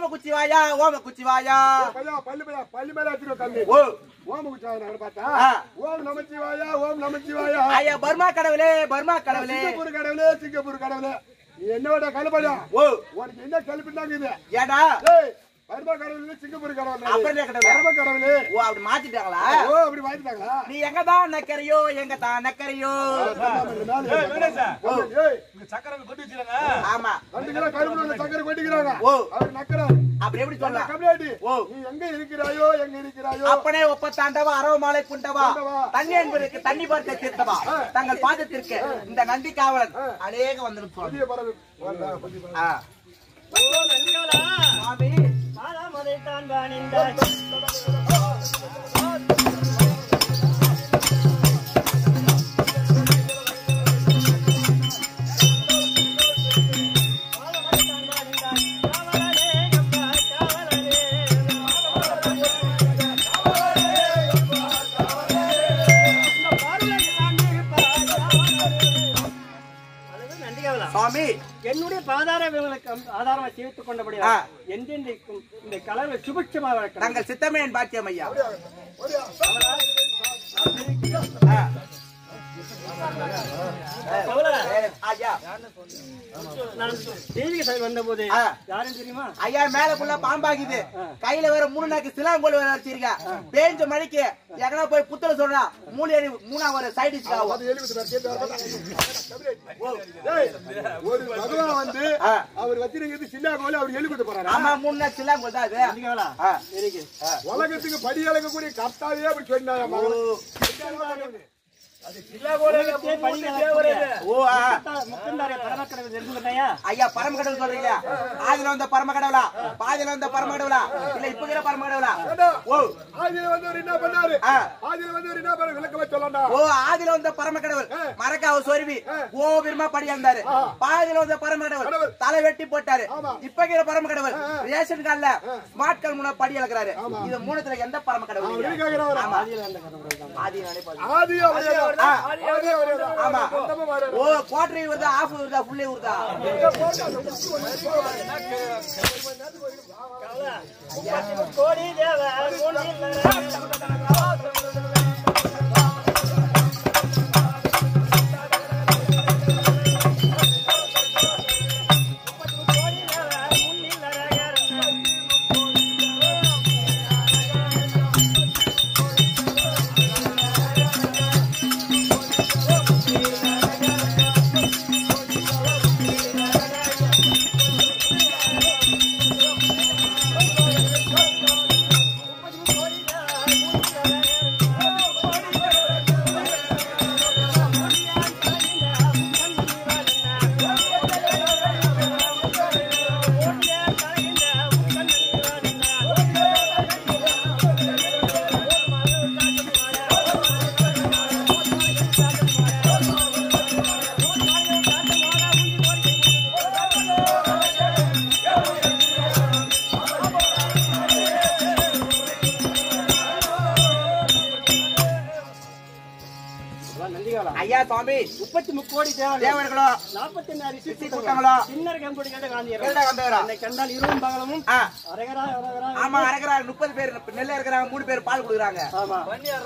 குச்சி வாயா ஓம குச்சி வாயா பையா, பல்லு மேல பல்லு மேல வச்சிருக்க கல்லு ஓ ஓம் குச்சாங்க பார்த்தா ஆ. ஓம் நமச்சிவாயா ஓம் நமச்சிவாயா ஐயா பர்மா கடவுளே பர்மா கடவுளே சிங்கப்பூர் கடவுளே சிங்கப்பூர் கடவுளே நீ என்னோட கழுபடியா ஓ உனக்கு என்ன கழுப்புனாங்க இது ஏடா ஏய் பர்மா கடவுள் சிங்கப்பூர் கடவுள் அப்புறம் என்ன கடவுள்? பர்மா கடவுளே ஓ அப்படி மாத்திட்டாங்களா ஓ அப்படி வாங்கிட்டாங்களா நீ எங்க தான் நக்கறியோ எங்க தான் நக்கறியோ ஏய் சக்கரை கொண்டு வச்சிருங்க ஆமா ரெண்டு கிலோ கரும்பு உள்ள சக்கரை கொட்டிக்கிறாங்க ஓ. அவர் நக்கறாரு அப்படி எப்படி சொல்லலாம் கம்மியாட்டி ஓ. நீ எங்க இருக்கிறாயோ எங்க இருக்கிறாயோ அப்பனே ஒப்ப தாண்டவா அரவ மாலை குண்டவா குண்டவா. தண்ணி என்பதற்கு தண்ணி பார்க்க தீர்த்தவா தங்கள் பாதத்திற்கு இந்த நந்தி காவலன் அநேக வந்துடும் சொல்லு புதிய பறவை வரடா, புதிய பறவை. ஆ. சுவாமி சுவாமி என்னுடைய பாதார விவரங்களுக்கு ஆதாரமாக சேர்த்துக் கொண்டபடி ஆ. என்றென்றைக்கும் இந்த கலவை சுபிட்சமாக இருக்கிறது நாங்கள் சித்தமேன் பாக்கியம் ஐயா ஓடியா. ஆ. ஏ, ஐயா நான் தெய்வீக சபை வந்தபோது ஆ. யாரும் தெரியுமா ஐயா மேல ஃபுல்லா பாம்பாக்குது கையில வேற மூணு நாக்கு சிலாங்கோல் வேற வச்சிருக்க பேஞ்ச மணிக்கு எங்கனா போய் புத்தல சொல்றா மூணு அடி மூணா ஒரு சைடிஸ் ஆகும் அது எழுபது பேர் கேட்டு வரதா? ஏய், ஒரு பகவான் வந்து ஆ. அவர் வச்சிருக்கிறது சின்ன கோலி அவர் எழுபது போறாரு ஆமா மூணு நாக்கு சிலாங்கோல் தான் அது அதிகாவலா ஆ. இருக்கு உலகத்துக்கு படி அளக்கக்கூடிய கர்த்தாவே அப்படி சொன்னாங்க ஓ, மகன். உலகத்தையே பணி அளக்கக்கூடிய ஓ ஆ. முக்கந்தாரிய பரமக்கடவுள் தெரிஞ்சுக்கிட்டாயா ஐயா பரம கடவுள் சொல்றீங்களா ஆதில வந்த பரம கடவுளா பாதியில வந்த பரம கடவுளா இல்ல இப்ப இருக்கிற பரம கடவுளா ஓ ஆதியில வந்தவர் என்ன பண்ணாரு ஆ. ஆதியில வந்தவர் என்ன பண்ண விளக்கமா சொல்லண்டா ஓ ஆதில வந்த பரம கடவுள் மரக்காவ சொருவி கோபெருமா படி இருந்தாரு பாதியில வந்த பரம கடவுள் கடவுள். தலை வெட்டி போட்டாரு ஆமா. இப்ப இருக்கிற பரம கடவுள் ரேஷன் கார்டுல ஸ்மார்ட் கார்டு முன்ன படி இழக்கிறாரு இது மூணுத்துல எந்த பரம கடவுள் அவர் நீங்க? கேக்குறவர் ஆமா ஆதியில வந்த கடவுள் தான். ஆதி நினைப்பாரு ஆதி அவரே ஆ. ஆதி அவரே ஆமா மொத்தமா வராரு. ஓ குவார்டர் வருதா ஆஃப் வருதா ஃபுல்லே வருதா கோடி தேவ மூன்றில் நந்திகாலா ஐயா சுவாமி முப்பத்தி முக்கோடி தேவர்கள் தேவர்களோ நாற்பத்தி நாலு ரிஷி கூட்டங்களோ சின்னர் கம்பெனி கேட்ட காந்தியர் கேட்டா வந்தவரா என்னை கண்டால் இருவும் பகலமும் ஆ அரகரா அரகரா ஆமா அரைக்கிறாங்க முப்பது பேர் நெல்ல இருக்கிறாங்க மூணு பேர் பால் கொடுக்குறாங்க ஆமா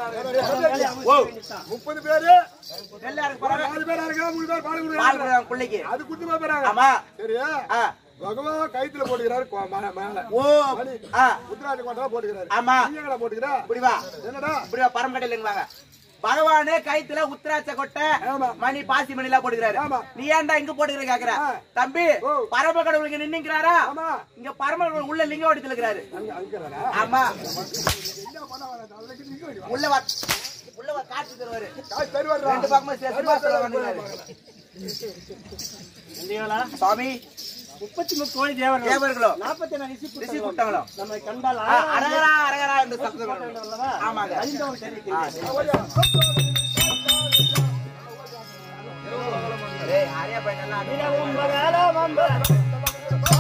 ஓ முப்பது பேரு நெல்ல இறக்க போறாங்க நாலு பேர் இருக்கா மூணு பேர் பால் பால் கொடுக்குறாங்க கொடுக்குறாங்க பிள்ளைக்கு அது குத்துமா போறாங்க ஆமா சரியா ஆ பகவான் கைத்துல போட்டுக்கிறாரு கொ- ம- மேல ஓ ஆ உத்தராட்சி கோட்டா போட்டுக்கிறாரு ஆமா நீ எங்கடா போட்டுக்கிறா இப்படி வா என்னடா இப்படி வா பரமக்கடையில் வாங்க பகவானே கைத்துல உத்திராட்ச கொட்டை ஆமா. மணி பாசி மணி எல்லாம் போட்டுக்கிறாரு ஆமா. நீ ஏன்டா இங்க போட்டுக்கிற கேக்குற ஆ. தம்பி ஓ. பரம கடவுள் இங்க நின்னுக்கிறாரா ஆமா இங்க பரம கடவுள் உள்ள லிங்க வடித்துல இருக்கிறாரு அங்க அங்கிறாரா ஆமா என்ன பண்ண வர அதுக்கு நிக்க வைக்கலாம் உள்ள வா உள்ள வா காட்சி தருவாரு காய் தருவாரா ரெண்டு பக்கமும் சே- சிம்மாசனம் வந்துருக்காரு. நந்திகாலா சுவாமி முப்பத்தி முக்கோடி தேவர்கள் தேவர்களோ நாற்பத்தி நாலு ரிஷி ரிஷி கூட்டங்களோ கூட்டங்களோ நம்மை கண்டால் ஆ, அரகரா அரகரா என்று சப்தம் வரும். அல்லவா ஆமாங்க அறிந்தவன் ஆ, தெரிவிக்கிறேன் சரி. ஏய், ஆரியா பையன் எல்லாம் அடி- இரவும் பகலும் அம்ப.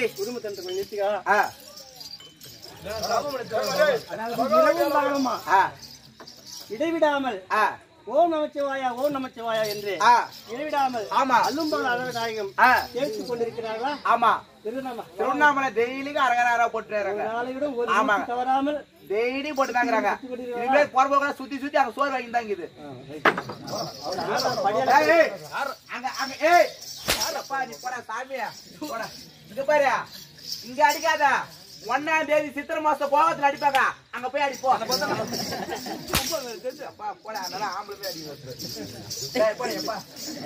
குடும்பத்தன்று நிறுத்திக்கா ஆ, இரவும் பகலுமா ஆ, இடைவிடாமல் ஆ, ஓம் நமச்சிவாயா ஓம் நமச்சிவாயா என்று ஆ, இடைவிடாமல் ஆமா. அல்லும்பால் அழகநாயகம் ஆ, தேய்ச்சி கொண்டிருக்கிறார்களா ஆமா திருநாம திருவண்ணாமலை டெய்லிக்கு அரகராரா போட்டுறாங்க நாளையுடன் ஒரு ஆமா. நிமிஷம் தவறாமல் டெய்லி போட்டுதாங்கிறாங்க இனிமேல் போறப்போக சுத்தி சுத்தி அங்க சோறு வாங்கி தான் இருக்குது படியால ஏய், ஏய், அங்க அங்க ஏய் அப்பா நீ போடா சாமி போடா இங்க பாரு இங்க அடிக்காத ஒன்னாம் தேதி சித்திரை மாசம் போகத்துல அடிப்பாங்க அங்க போய் அடிப்போ அப்பா போடா நல்லா ஆம்பளை போய் அடி ஏய், போடா, எப்பா.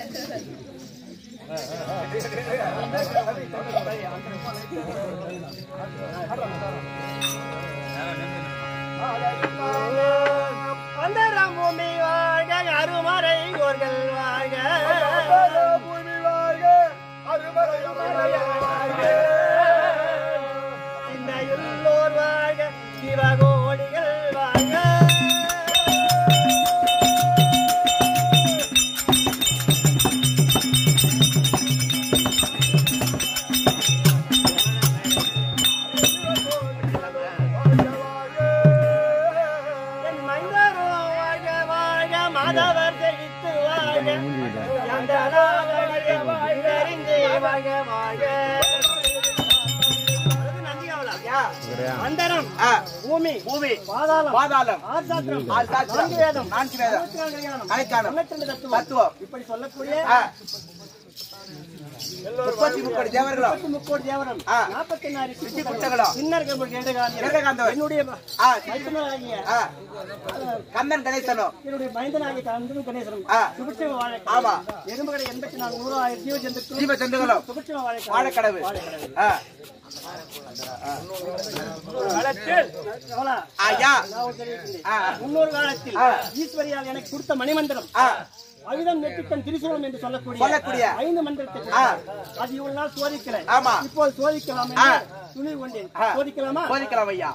வந்தரம் பூமி வாழ்க அருமறை கோர்கள் வாழ்க பூமி வாழ்க அருமறையம் வாழ்க இந்த எல்லோர் வாழ்க சிவகோடிகள் வாழ்க என் மைந்தரோ வாழ்க வாழ்க மாதவர் செழித்து வாழ்க அந்த நாதவழி வாழ்கறிந்து வாழ்க வாழ்க அது நந்தியாவலா? யா, அந்தரம் ஆ, பூமி பூமி பாதாளம் பாதாளம் ஆர்சாத்திரம் ஆறு சாத்திரம், நான்கு வேதம் நான்கு வேதம், இருபத்தி நான்கு கல்யாணம் அரைக்காணம், தொண்ணூத்தி ரெண்டு தத்துவம் தத்துவம். இப்படி சொல்லக்கூடிய ஆ. முப்பத்தி முப்பது தேவர்களும் முப்பத்தி முக்கோடி தேவரம் ஆ. நாற்பத்தி நாலு சித்தி குட்டங்களும் சின்னர் கபூர் கேண்டகாந்தர் கேண்டகாந்தவர். என்னுடைய ஆ, மைந்தனாகிய ஆ, கந்தன் கணேசனும் என்னுடைய மைந்தனாகிய கந்தன் கணேசனும் ஆ. சுபிட்சம வாழை ஆமா. எறும்புகளை எண்பத்தி நாலு நூறு ஆயிரம் ஜீவ ஜந்துக்களும் ஜீவ ஜந்துகளும் சுபிட்சம வாழை வாழைக்கடவு வாழைக்கடவு ஆ, எவ்வளோ? ஐயா நான் தெரிவிக்கின்றேன். ஆ, முன்னொரு காலத்தில் ஆ. ஈஸ்வரியால் எனக்கு கொடுத்த மணிமந்திரம் ஆ, அவிதம் நெற்றிக்கண் திரிசூலம் என்று சொல்லக்கூடிய சொல்லக்கூடிய. ஐந்து மந்திரத்தை ஆ. அது இவ்வளவு நாள் சோதிக்கல ஆமா. இப்போது சோதிக்கலாம் ஆ. என்று துணி கொண்டேன் ஆ. சோதிக்கலாமா போதிக்கலாம் ஐயா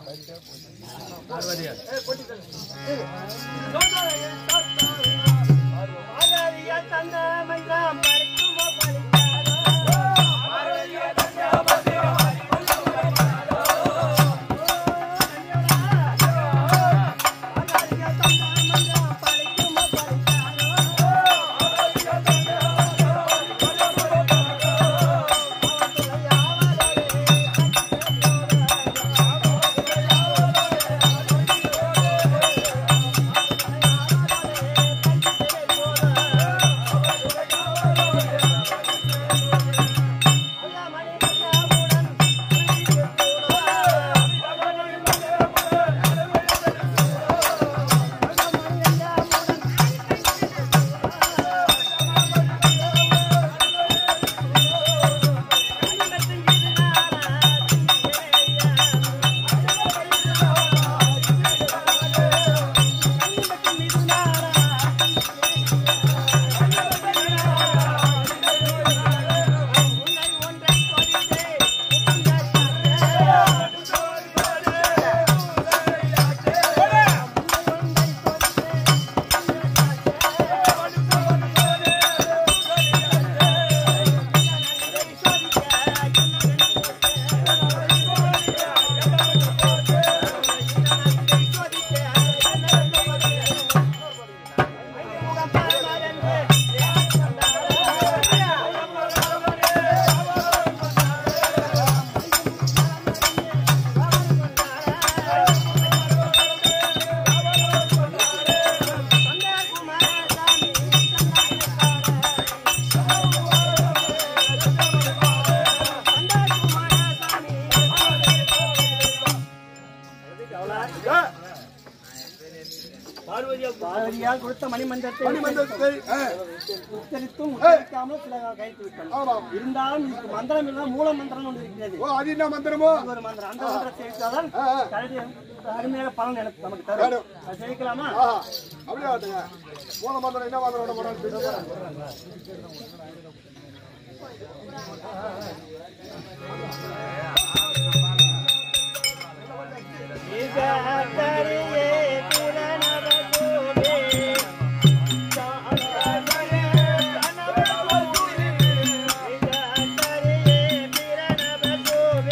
ஆகாரியா தந்த மந்திரம் பறிக்குமோ பறிக்காதோ? ஆகாரியா தந்த மந்திரம் பறிக்குமோ பறிக்காதோ? பார்வதியால் கொடுத்த மணிமந்திரத்தை மணிமந்திரத்தை ஆ, உச்சரித்தும் உச்சரிக்காமல் சில கைத்து விட்டோம் ஆமாம் இருந்தாலும் இதுக்கு மந்திரம் இல்ல மூல மந்திரம் ஒன்று இருக்கிறது ஓ அது என்ன மந்திரமோ அது ஒரு மந்திரம் அந்த மந்திரத்தை எடுத்தால் ஆ, ஆ. கல்வி அருமையாக பலன் எனக்கு நமக்கு தரும் தரும். அது ஜெயிக்கலாமா ஆஹா அப்படியே ஆட்டுங்க மூல மந்திரம் என்ன மந்திரம் விட போறான்னு தெரியுது இதத்தரியே திறனவசூலே, இதத்தரியே திறனவசூலே,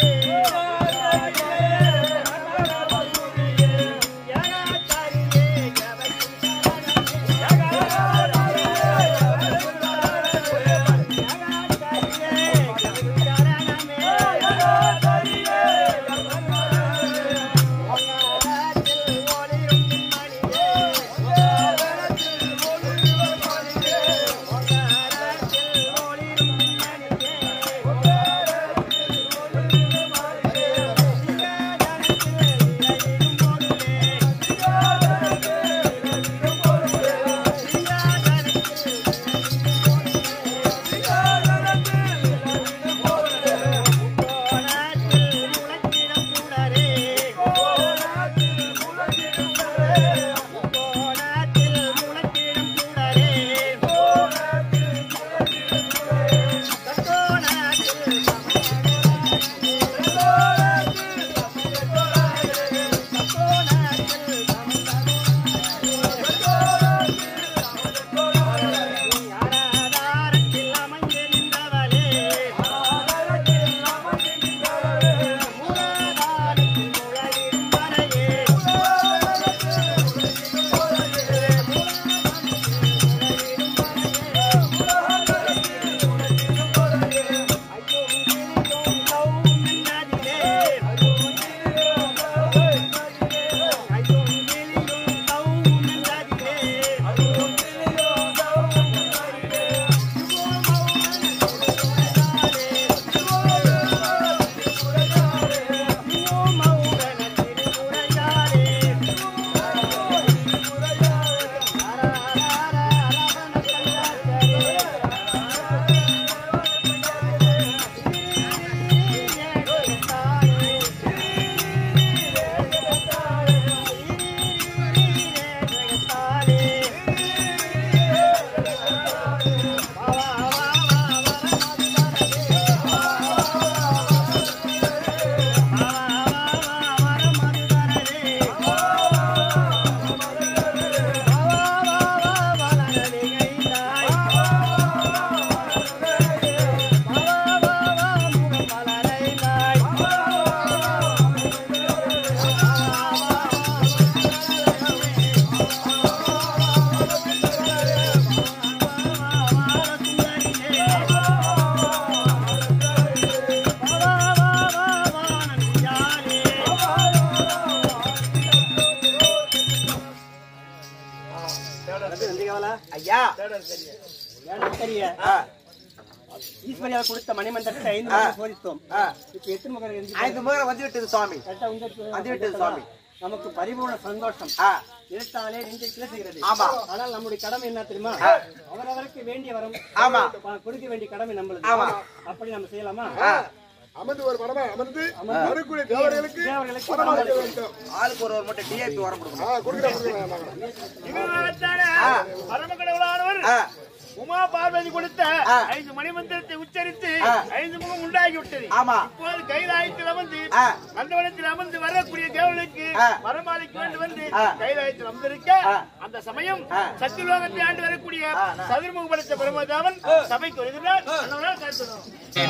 கவலை ஐயா எனக்கு தெரிய ஆ, ஈஸ்வரியால் கொடுத்த மணிமண்டலத்தை ஐந்து முறை சோதித்தோம் ஆ. இப்ப எத்தனை முறை இருந்து ஐந்து முறை வந்து விட்டது சுவாமி கரெக்டா உங்களுக்கு வந்து விட்டது சுவாமி. நமக்கு பரிபூர்ண சந்தோஷம் ஆ, நினைத்தாலே நெஞ்சை கிளசுகிறது ஆமா. ஆனால் நம்முடைய கடமை என்ன தெரியுமா ஆ. அவரவருக்கு வேண்டிய வரம் ஆமா. ப- கொடுக்க வேண்டிய கடமை நம்மளுது ஆமா. அப்படி நம்ம செய்யலாமா ஆ. அமர்ந்து ஒரு மரமா அமர்ந்து வரக்கூடிய தேவர்களுக்கு தேவர்களுக்கு பணம் அளிக்க வேண்டும் ஆளுக்கு ஒரு ஒரு மூட்டை டிஏபி உரம் கொடுக்கணும் ஆ, கொடுக்கிறேன், கொடுக்கிறேன், நாங்க. இவர்களாலே ஆ. பரமக்கடவுளானவர் ஆ, உமா பார்வதி கொடுத்த ஆ. ஐந்து மணிமந்திரத்தை உச்சரித்து ஆ. ஐந்து முகம் உண்டாகி விட்டது ஆமா. இப்போது கைலாயத்தில் அமர்ந்து ஆ. மண்டபத்தில் அமர்ந்து வரக்கூடிய தேவனுக்கு ஆ. வரமாளிக்க வேண்டும் வந்து ஆ. கைலாயத்தில் அமர்ந்திருக்க ஆ. அந்த சமயம் ஆ. சத்தியலோகத்தை ஆண்டு வரக்கூடிய ஆ, ஆ. சதுர்முக படைத்த பிரம்மதாவன் சபைக்கு வருகிறார் நல்லவரால் கருத்தணும்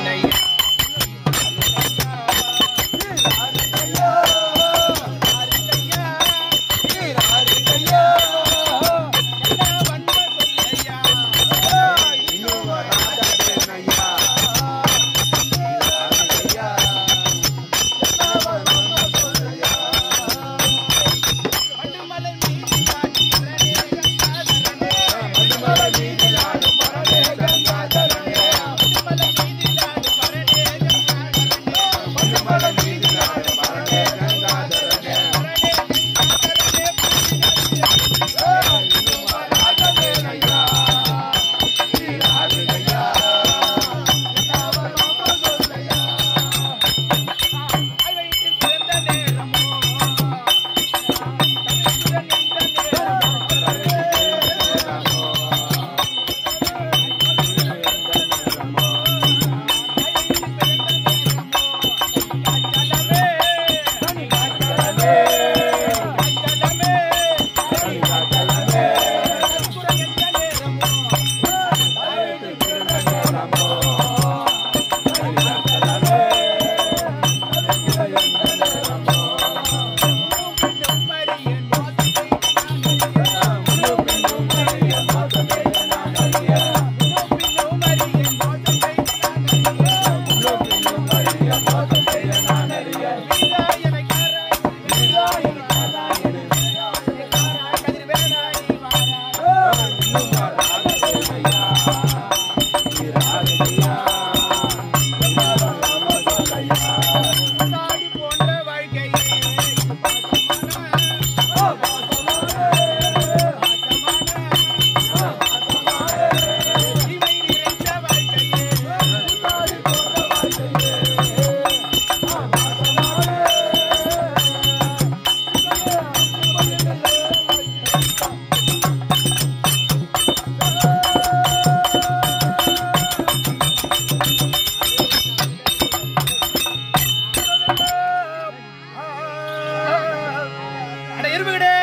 அட எறும்பு கடை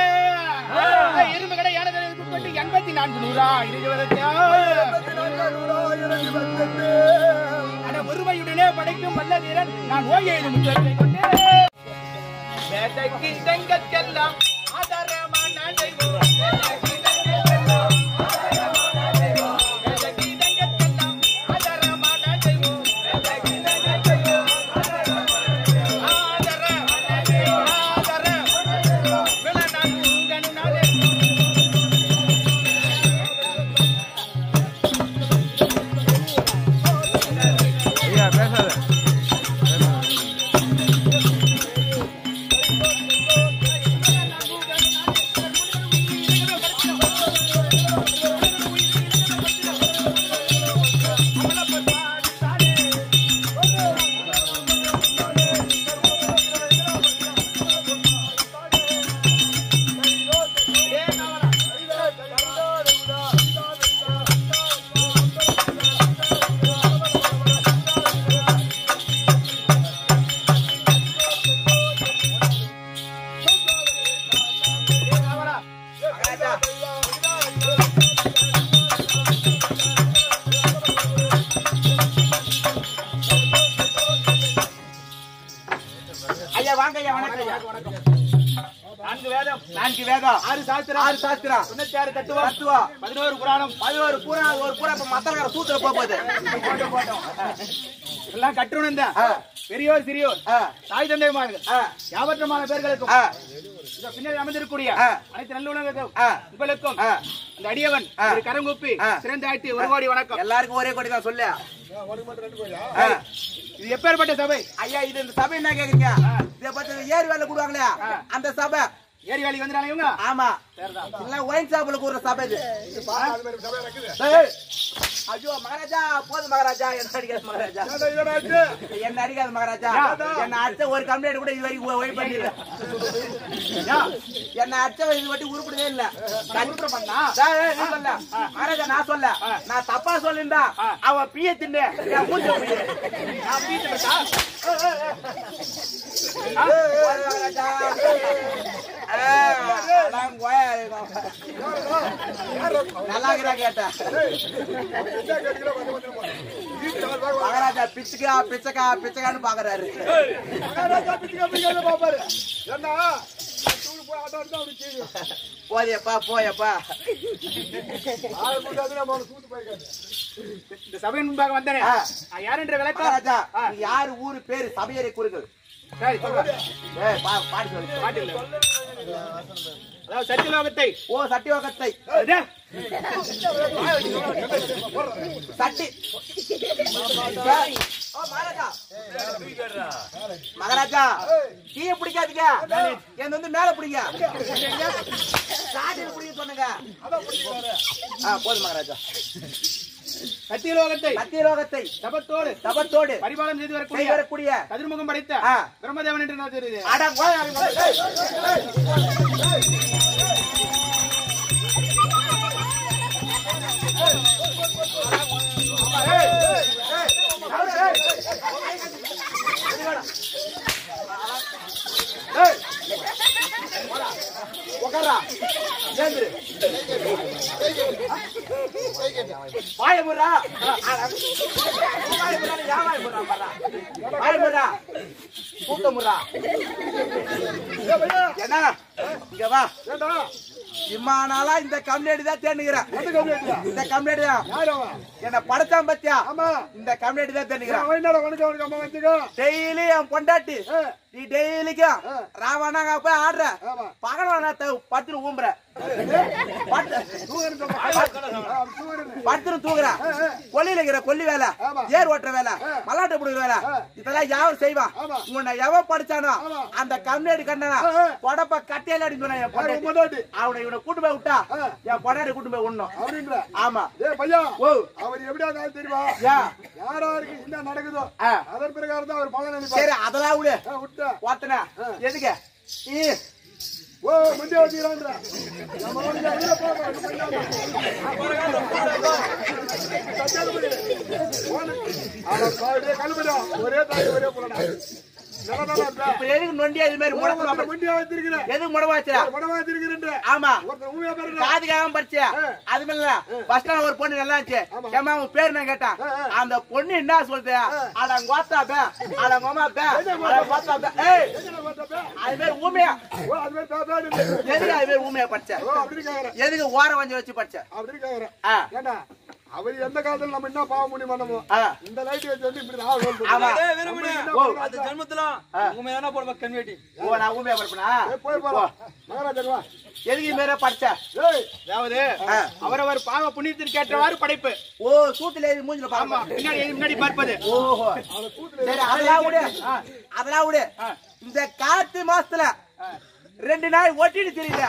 எறும்பு கடை யானை உட்பட்டு எண்பத்தி நான்கு நூறா இருபதா அட ஒருமையுடனே படைக்கும் வல்ல வீரன் நான் ஓய எழுது முற்றத்தை கொண்டு வேட்டைக்கு தங்கற்கெல்லாம் ஆதாரமான தெய்வம். வேட்டைக்கு தங்கற்கெல்லாம் ஆதாரமான தெய்வம். வேட்டைக்கு தங்கற்கெல்லாம் ஆதாரமான தெய்வம். வேட்டைக்கு தங்கற்கெல்லாம் ஆதாரமான தெய்வம். ஆதாரமான தெய்வம். ஆதாரமான தெய்வம். விளநாடு உங்கனுனாலே மகாராஜா. ஐயா வாங்க ஐயா வணக்கம் ஐயா நான்கு வேதம் நான்கு வேதம் ஆறு சாஸ்திரம் ஆறு சாஸ்திரம் தொண்ணூத்தி ஆறு தத்துவம் தத்துவம் பதினோரு புராணம் பதினோரு பூரா ஒரு பூரா இப்ப மத்தவங்க சூத்துல போக போகுது எல்லாம் கட்டுணும் தான் ஆ. பெரியோர் சிறியோர் ஆ, தாய் தந்தைமார்கள் ஆ, யாவற்றமான பேர்களுக்கும் ஆ, இதோ பின்னாடி அமர்ந்திருக்கக்கூடிய ஆ. அனைத்து நல்லுணர்களுக்கும் ஆ. உங்களுக்கும் ஆ. இந்த அடியவன் ஆ. ஒரு கரங்குப்பி ஆ. சிறந்தாய்த்து ஒரு கோடி வணக்கம் எல்லாருக்கும் ஒரே கொடி தான் சொல்லு உனக்கு மட்டும் ரெண்டு கோடியா ஆ. இது எப்பேற்பட்ட சபை ஐயா இது இந்த சபை என்ன கேக்குறீங்க இத பத்தி ஏரி வேலை கூடுவாங்களே அந்த சபை ஏரி வேலைக்கு வந்துடாங்க இவங்க ஆமா இல்ல ஒயின் ஷாப்ல கூடுற சபை இது இது பாருங்க, அது மாதிரி சபையா இருக்குது. ஏய், ஐயோ மகாராஜா போதும் மகாராஜா என்ன அடிக்காது மகாராஜா ஏன்டா இதோட ஆச்சு? என்ன அடிக்காது மகாராஜா என்ன அடிச்ச ஒரு கம்ப்ளைண்ட் கூட இது வரைக்கும் ஒய் பண்ணிடல என்ன அடிச்ச இது வட்டி உருப்படவே இல்ல கருப்புறம் பண்ணா டேய், ஏய், நீ சொல்ல. மகாராஜா நான் சொல்ல நான் தப்பா சொல்லிருந்தா அவன் பிய தின்னு என் மூஞ்சி பிய. நான் பிய தின்னுட்டா? ஏய், ஏய், ஏய். போய் மகாராஜா. ஏய், அதான் கோயா இருக்கும். நல்லா இருக்கிறா கேட்டேன் ஏய், அவன் என்ன கேட்கிறா, வந்து வந்து போறான். வீட்டுல வந்து பாக்க மகாராஜா பிச்சுக்கா பிச்சைக்கா பிச்சைக்கான்னு பாக்குறாரு மகாராஜா பிச்சுக்க பிடிக்காத பாப்பாரு. ஏண்டா, தூள் போய் ஆட்டம் ஆடினா அவனுக்கு தெரியும். போதியப்பா போயப்பா ஆளை கூட்டாது, நம்ம அவனை சூத்து போயிருக்காரு. இந்த சபையின் முன்பாக வந்தனே ஆ. நான் யார் என்ற விளக்கம் மகாராஜா ஆ. நீ யாரு ஊரு பேரு சபையரை கூறுகள் சரி சொல்றேன் ஏய், பா- பாடி சொல்லு பாட்டில் அதாவது சத்தியலோகத்தை ஓ சட்டியோகத்தை அது, சட்டி ஓ, மகாராஜா மகாராஜா கீழே பிடிக்காதீங்க என்ன வந்து மேல பிடிங்க சாட்டியில் பிடிக்க சொன்னுங்க ஆ போதும் மகாராஜா சத்தியலோகத்தை சத்தியலோகத்தை சபத்தோடு தபத்தோடு பரிபாலம் செய்து வரக்கூடிய செய்ய வரக்கூடிய கதிர்முகம் படைத்த ஆ. பிரம்மதேவன் என்று நான் தெரியுது அட போய் அவங்க வந்து- ஏய், ஏய், போடா. உக்கார்றா. ஏந்திரு. வாயை மூடுறா. அட, வாயை மூடுறா, நீ ஏன் வாயை மூடுறா, பாருடா. வாயை மூடுறா. கூட்டம் மூடுறா. என்ன இங்க வா ஏண்டா, இம்மா நாளா இந்த கம்ப்ளைண்ட் தான் தேனுகிறேன் எந்த கம்யூனிட்டியா? இந்த கம்ப்ளைண்ட் தான் யார் அவன்? என்ன படைச்சான் பத்தியா ஆமா. இந்த கம்ப்ளைண்ட் தான் தேனுகிறேன் அவன் என்னடா உனக்கு அவனுக்கு அம்மா வந்துக்கோ? டெய்லி என் பொண்டாட்டி ஆ, நீ டெய்லிக்கும் ஆ. ராவணாங்க போய் ஆடுற ஆமா. பகவான பத்துன்னு ஊம்புற பத்து தூங்குறேன்னு சொல்றான். ஆ, அவன் தூங்குறேன்னு. பத்துன்னு தூங்குற கொல்லியில இருக்கிற கொல்லி வேலை ஆமா. ஏர் ஓட்டுற வேலை மல்லாட்டை பிடிக்கிற வேலை ஆ. இதெல்லாம் யாரும் செய்வான் ஆமா. உன்னை எவன் படிச்சானோ ஆமா. அந்த கம்ப்ளைண்ட் கண்டனா ஆ, ஆ. பொடப்ப கட்டையில அடிச்சு என் யார் உன் பொண்டாட்டி பொண்டாட்டி? அவனை இவனை கூட்டு போய் விட்டா ஆ. என் பொண்டாட்டி கூட்டு போய் விடணும் அப்படின்ற. ஆமா ஏய் பையா, ஓ அவர் எப்படியா இருந்தாலும் தெரியுமா? ஏன் யாராருக்கு என்ன நடக்குதோ ஆ. அதன் பிரகாரம் தான் அவர் பலன் அளிப்பார். சரி அதெல்லாம் விடு ஆ, விட்டா. ஓத்தன எதுக்கு ஈ, ஓ முந்திய வச்சுக்கிறான்ற நம்ம வந்து வெளிய போறோம் கழுபடா ஒரே தாய் ஒரே புலடா இப்ப எதுக்கு நொண்டி அது மாதிரி முடக்கு முண்டியா வச்சிருக்கிறேன் எதுக்கு முடவா வச்சுடா படமா வச்சிருக்கிறேன் ஆமா ஒருத்தர் ஊமையா பாருங்க காதுக்காக படிச்சு அது மேல ஃபர்ஸ்ட் ஒரு பொண்ணு நல்லா இருந்துச்சு ஏமா உன் பேர் நான் கேட்டான் அந்த பொண்ணு என்ன சொல்லுது அட கோத்தா பே அட கோமா பே அட கோத்தா பே ஏய் அது பேர் ஊமையா ஓ அது மாதிரி தாத்தா எதுக்கு அது பேர் ஊமையா படிச்ச ஓ அப்படி கேக்குறேன் எதுக்கு ஓர வஞ்சி வச்சு படிச்ச அப்படி கேக்குறேன் ஆ, ஏண்டா அவர் எந்த காலத்துல நம்ம என்ன பாவ முடியும் பண்ணமோ ஆ, இந்த லைட் வச்சு வந்து இப்படி நான் சொல்றேன் ஆமா ஓ, அந்த ஜென்மத்துல உண்மை தானே போடுவா கன்வேட்டி ஓ நான் ஊமையா படிப்பனா ஏய், போய் போலாம் மகாராஜா வா எதுக்கு இது மாதிரி படிச்ச ஏய் அதாவது ஆ. அவரவர் பாவ புண்ணியத்திற்கு ஏற்றவாறு படைப்பு ஓ சூத்துல எழுதி மூஞ்சில ஆமா பாருமா பின்னாடி முன்னாடி பார்ப்பது ஓஹோ அவனை கூட்டுல சரி அதெல்லாம் விடு அதெல்லாம் விடு ஆ. இந்த காத்து மாசத்துல ரெண்டு நாள் ஒட்டிட்டு தெரியல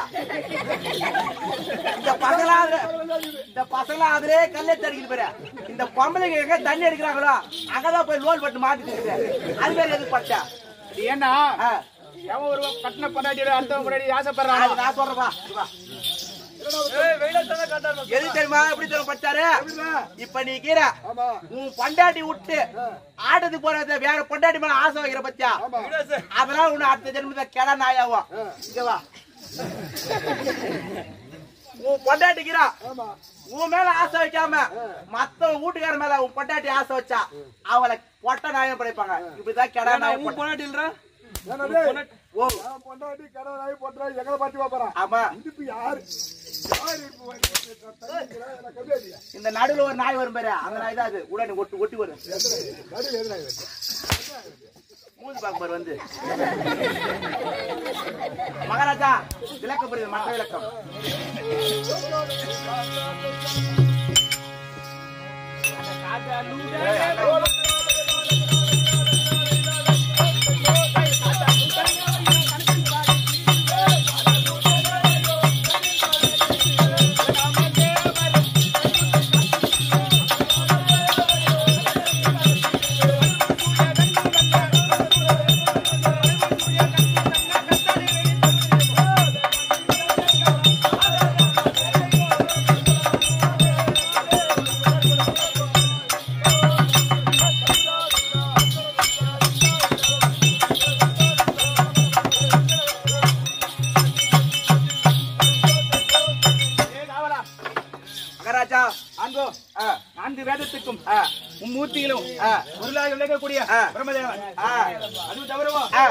இந்த பசங்களா இந்த பசங்களா அதுலயே கல்லை தடிக்கிட்டு போற இந்த பொம்பளைங்க எங்க தண்ணி அடிக்கிறாங்களோ அங்கதான் போய் லோல் பட்டு மாட்டிட்டு இருக்குது அது மாதிரி எதுக்கு பச்சா இது ஏன்னா எவன் ஒரு கட்டின பொண்டாட்டியோட அடுத்தவங்க பொண்டாட்டி ஆசைப்படுறான் நான் சொல்றப்பா வா. எது தெரியுமா எப்படி தெரியும் பச்சாரு இப்ப நீ கீரை ஆமா உன் பொண்டாட்டி விட்டு ஆட்டத்துக்கு போறத வேற பொண்டாட்டி மேல ஆசை வைக்கிற பத்தியா ஆமா அதனால உன்னை அடுத்த ஜென்மத்தை கெட நாயாவும் இங்க வா உன் பொண்டாட்டிக்கிறா ஆமா உன் மேல ஆசை வைக்காம மத்த வீட்டுக்கார மேல உன் பொண்டாட்டி ஆசை வச்சா அவளை பொட்ட நாயம் படைப்பாங்க இப்படிதான் கெடா நாயம் உன் பொண்டாட்டி இல்லடா என்னடா ஓ நான் பொண்டாட்டி கடை நாய் போட்டா எங்களை பார்த்து பாப்பறான் ஆமா இதுக்கு யாரு யாரு இப்போ வந்து தண்ணிக்கிறா? எனக்கு கம்மியாதியா? இந்த நடுவுல ஒரு நாய் வரும் பாரு அந்த நாய் தான் அது உடனே ஒட்டு ஒட்டி வரும் நடுவுல எது நாய் வருது? மூஞ்சி பார்க்க பாரு வந்து மகாராஜா விளக்கம் புரியுது மற்ற விளக்கம் மகாராஜா அங்கோ ஆ, நான்கு வேதத்துக்கும் ஆ, மும்மூர்த்திகளும் ஆ, பொருளாக விளக்கக்கூடிய ஆ. பிரம்மதேவன் ஆ, அது தவிரவா ஆ.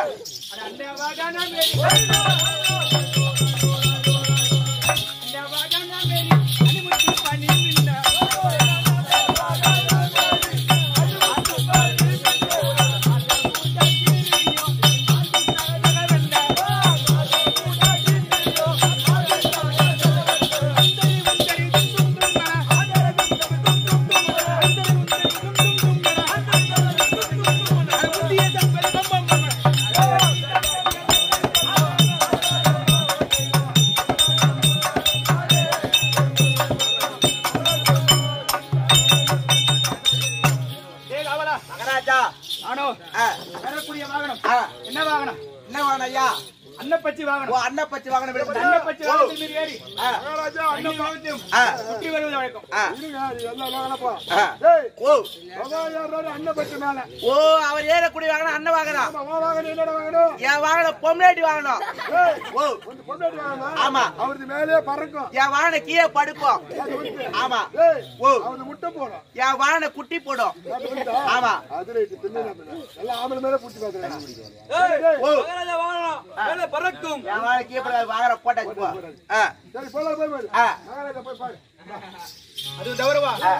மகாராஜா ஆனோ ஆ, வரக்கூடிய வாகனம் ஆ, என்ன வாகனம் என்ன வாங்கணும் ஐயா அன்னப்பச்சி ஓ வாகனம் அண்ணன் பச்சி வாங்கணும் விடுங்க. அன்னப்பச்சி ஓ, வாகனத்தில் மீறி ஏறி ஆ, மகாராஜா அன்னை வாகனத்தையும் ஆ, சுற்றி வருவது வழக்கம் ஆ, இருங்க, இது எல்லாம் வாங்கலப்பா. ஆ. டேய், ஓ அவன் யாராவது அண்ணன் பச்சை மேல. ஓ அவர் ஏறக்கூடிய வாங்கணும் அண்ணன் வாங்கணும் ஆமா, உன் வாங்கணும், என்னடா வாங்கணும்? என் வாகனம் பொம்னாடி வாங்கணும் டேய், ஓ உனக்கு பொண்டாட்டி வாங்கணும். ஆமா. அவரது மேலே பறக்கும் என் வாகனம் கீழே படுக்கும் அது உனக்கு. ஆமா டேய், ஓ அவனுக்கு முட்டை போடும் என் வாகனம் குட்டி போடும் அது உனக்கா? ஆமா அது ரைட்டு, தின்னு நம்ம. எல்லாம் ஆம்பளை மேல புடிச்சு பார்க்கறேன். ஓ மகாராஜா வாங்கலாம் மேலே பறக்கும் என் வாகனம் கீழே படாது வாகனம் போட்டாச்சு போ ஆ சரி, போலாம், போய் பாரு. ஆ. மகாராஜா, போய் பாரு. அது தவிரவா ஆ.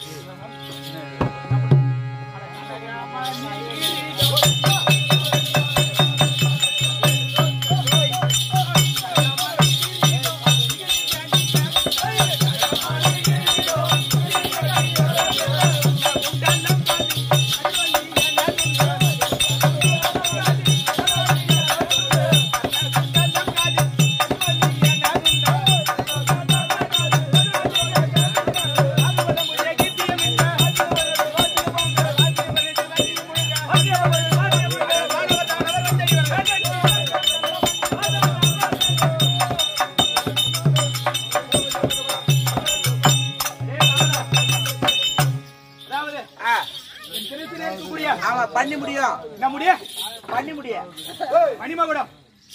அதாவது ஆ என் சிறுசிலே இருக்கக்கூடிய ஆமா பண்ணி முடியும் நம்முடைய பண்ணி முடியும் மணிமகுடம்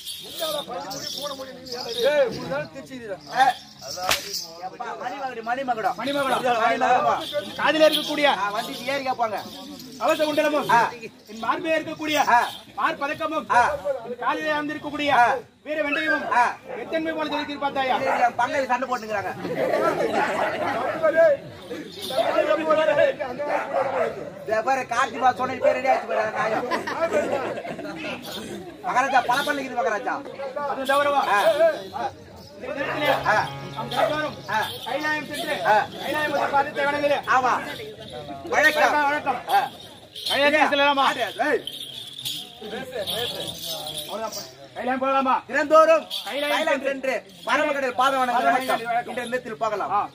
ஏய் மூணு நாள் திருச்சிக்கிறா ஆ. எப்பா, மணிமகுடி மணிமகுடம் மணிமகுடம் மணிமகுடம். காதில இருக்கக்கூடிய ஆ, வண்டிக்கு ஏறி கேட்பாங்க கவச குண்டலமும் ஆ. என் மார்பிலே இருக்கக்கூடிய ஆ. மார் பதக்கமும் ஆ. என் காலிலே அமர்ந்திருக்கக்கூடிய ஆ. வீர வெண்டையும் ஆ. எத்தன்மை போல தெரிவித்து பார்த்தாயா என் பங்காளி சண்டை போட்டுக்கிறாங்க இதோ பாரு கார்த்தி பா சொன்ன பேர் ரெடி ஆச்சு பாரு நாயம் மகாராஜா பல பண்ணிக்குது மகாராஜா அது தவிரவா ஆ. இந்த நேரத்திலே ஆ, நாம் தினந்தோறும் ஆ. கைலாயம் சென்று ஆ. கைலாயம் முதல் பாதத்தை வணங்குது ஆமா வழக்கம் வணக்கம் வணக்கம் ஆ. கைலாயம் செல்லலாமா ஏய், கைலாயம் போகலாமா தினந்தோறும் கைலாயம் கைலாயம் சென்று பரமக்கடல் பாதம் வணங்குற பாதம் வழக்கம் வணங்குற வழக்கம். இந்த நேரத்தில் பார்க்கலாம் ஆ.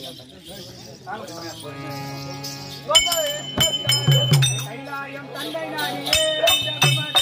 கைலாயம் தந்தை நானே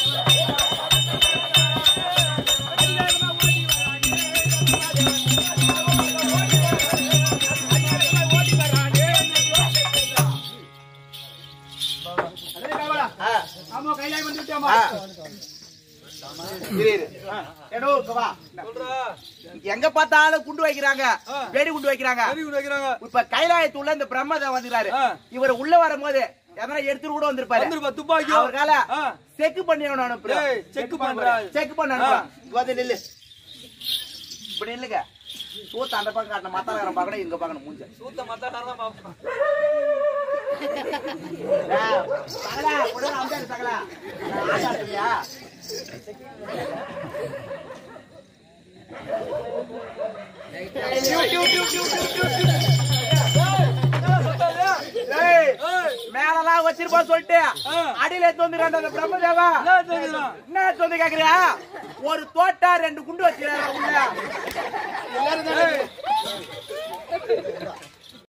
அதே காவலா ஆ, ஆமா கைலாயம் வந்து விட்டோமா ஆ. இரு, இரு. எடோ, இங்க வா. சொல்றா எங்க பார்த்தாலும் குண்டு வைக்கிறாங்க வெடி குண்டு வைக்கிறாங்க கறி கொண்டு வைக்கிறாங்க இப்ப கைலாயத்துள்ள இந்த பிரம்மதேவன் வந்துறாரு ஆ. இவர் உள்ள வரும்போது எதனா எடுத்துட்டு கூட வந்திருப்பாரு வந்துருப்பா துப்பாக்கி அவர்கால ஆ. செக் பண்ணி அனுப்புறேன் ஏய் செக் பண்றா செக் பண்ண அனுப்புறேன் வந்து நில்லு இப்படி நில்லுங்க சூத்த அந்த பக்கம் காட்டணும் மத்தாளம் பார்க்கணும் இங்க பார்க்கணும் மூஞ்ச சூத்த மத்த பாப்பா சகலா உடனே அம்சாரு சகலா ஆசாரியா ஏய் மேலலாம் வச்சிருப்பா சொல்லிட்டு அடியில எடுத்து வந்துடுறான் அந்த பிரம்மதேவா என்ன தெரியுதா? என்ன சொல்லி கேக்குறியா ஒரு தோட்டா ரெண்டு குண்டு வச்சிருக்காங்க உள்ள